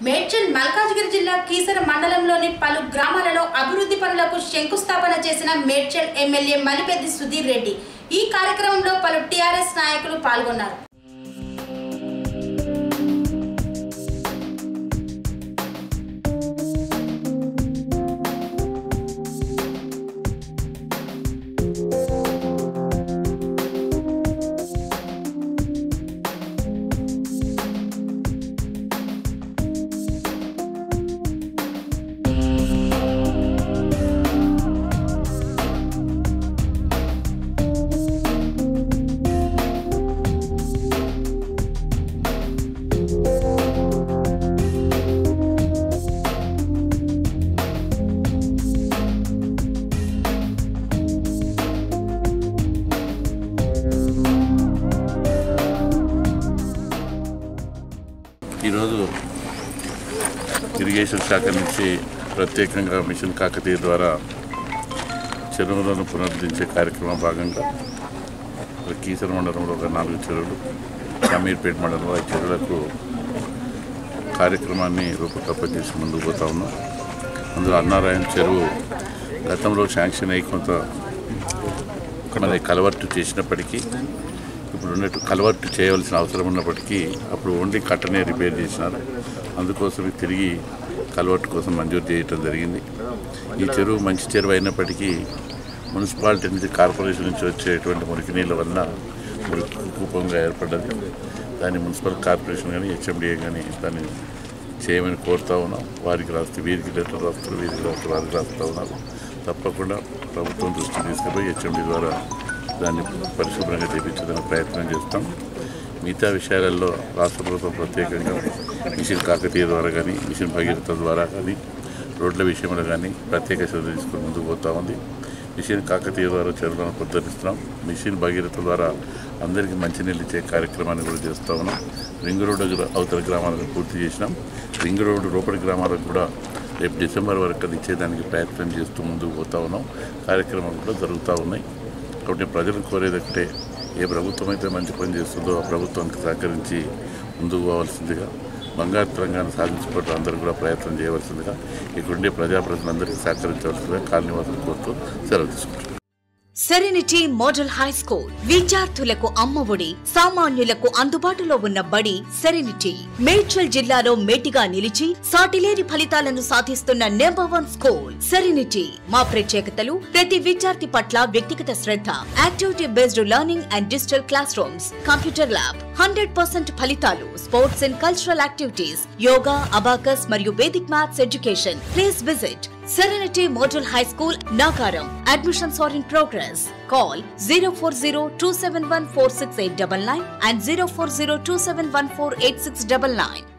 మేడ్చల్ మల్కాజ్గిరి జిల్లా కీసర మండలంలోని పలు గ్రామాలలో అభివృద్ధి పనులకు శంకుస్థాపన చేసిన మేడ్చల్ ఎమ్మెల్యే మలిపెద్ది సుధీర్ రెడ్డి ఈ కార్యక్రమంలో పలు టీఆర్ఎస్ నాయకులు పాల్గొన్నారు ఈరోజు ఇరిగేషన్ శాఖ నుంచి ప్రత్యేకంగా మిషన్ కాకతీయ ద్వారా చెరువులను పునరుద్ధరించే కార్యక్రమం భాగంగా ఇక్కడ కీసర మండలంలో ఒక నాలుగు చెరువులు షమీర్పేట మండలంలో ఆ చెరువులకు కార్యక్రమాన్ని రూపకల్పన చేసి ముందుకు పోతా ఉన్నాం అందులో అన్నారాయణ చెరువు గతంలో శాంక్షన్ అయ్యి కొంత మన కలవర్టు చేసినప్పటికీ ఇప్పుడు ఉన్నట్టు కలవర్టు చేయవలసిన అవసరం ఉన్నప్పటికీ అప్పుడు ఓన్లీ కట్టనే రిపేర్ చేసినారు అందుకోసం తిరిగి కలవర్టు కోసం మంజూరు చేయటం జరిగింది ఈ చెరువు మంచి చెరువు అయినప్పటికీ మున్సిపాలిటీ నుంచి కార్పొరేషన్ నుంచి వచ్చేటువంటి మురికి నీళ్ళ వలన మురికి కూపంగా ఏర్పడ్డది దాన్ని మున్సిపల్ కార్పొరేషన్ కానీ హెచ్ఎండిఏ కానీ దాన్ని చేయమని కోరుతా ఉన్నాం వారికి రాస్తే వీరికి లెటర్ రాస్తారు వీరికి రాస్తారు వారికి రాస్తూ ఉన్నారు తప్పకుండా ప్రభుత్వం దృష్టికి తీసుకుపోయి హెచ్ఎండి ద్వారా దాన్ని పరిశుభ్రంగా చేపించడానికి ప్రయత్నం చేస్తాం మిగతా విషయాలలో రాష్ట్ర ప్రభుత్వం ప్రత్యేకంగా మిషన్ కాకతీయ ద్వారా కానీ మిషన్ భగీరథ ద్వారా కానీ రోడ్ల విషయంలో కానీ ప్రత్యేక శ్రద్ధ తీసుకుని ముందుకు పోతా ఉంది మిషన్ కాకతీయ ద్వారా చెరువులను పునరుద్ధరిస్తున్నాం మిషన్ భగీరథ ద్వారా అందరికీ మంచినీళ్ళు ఇచ్చే కార్యక్రమాన్ని కూడా చేస్తూ ఉన్నాం రింగ్ రోడ్డు గ్రా- అవతల గ్రామాలను పూర్తి చేసినాం రింగ్ రోడ్డు లోపలి గ్రామాలకు కూడా రేపు డిసెంబర్ వరకు అది ఇచ్చేదానికి ప్రయత్నం చేస్తూ ముందుకు పోతా ఉన్నాం కార్యక్రమాలు కూడా జరుగుతూ ఉన్నాయి కాబట్టి ప్రజలు కోరేది ఒకటే ఏ ప్రభుత్వం అయితే మంచి పని చేస్తుందో ఆ ప్రభుత్వానికి సహకరించి ముందుకు పోవాల్సిందిగా బంగారు తెలంగాణ సాధించుకోవడం అందరూ కూడా ప్రయత్నం చేయవలసిందిగా ఇక్కడుండే ప్రజాప్రతినిధులందరికీ సహకరించవలసిందిగా కాలనీవాసులు కోరుతూ సెలవు తీసుకుంటారు సెరెనిటీ మోడల్ హై స్కూల్ విద్యార్థులకు అమ్మఒడి సామాన్యులకు అందుబాటులో ఉన్న బడి సెరెనిటీ మేడ్చల్ జిల్లాలో మేటిగా నిలిచి సాటిలేని ఫలితాలను సాధిస్తున్న నెంబర్ వన్ స్కూల్ సెరెనిటీ మా ప్రత్యేకతలు ప్రతి విద్యార్థి పట్ల వ్యక్తిగత శ్రద్ధ activity based learning and digital classrooms computer lab hundred percent ఫలితాలు sports and cultural activities yoga abacus మరియు Vedic maths education please visit Serenity Model High School, Nagaram. Admissions are in progress. Call 040 and 040 271 8699.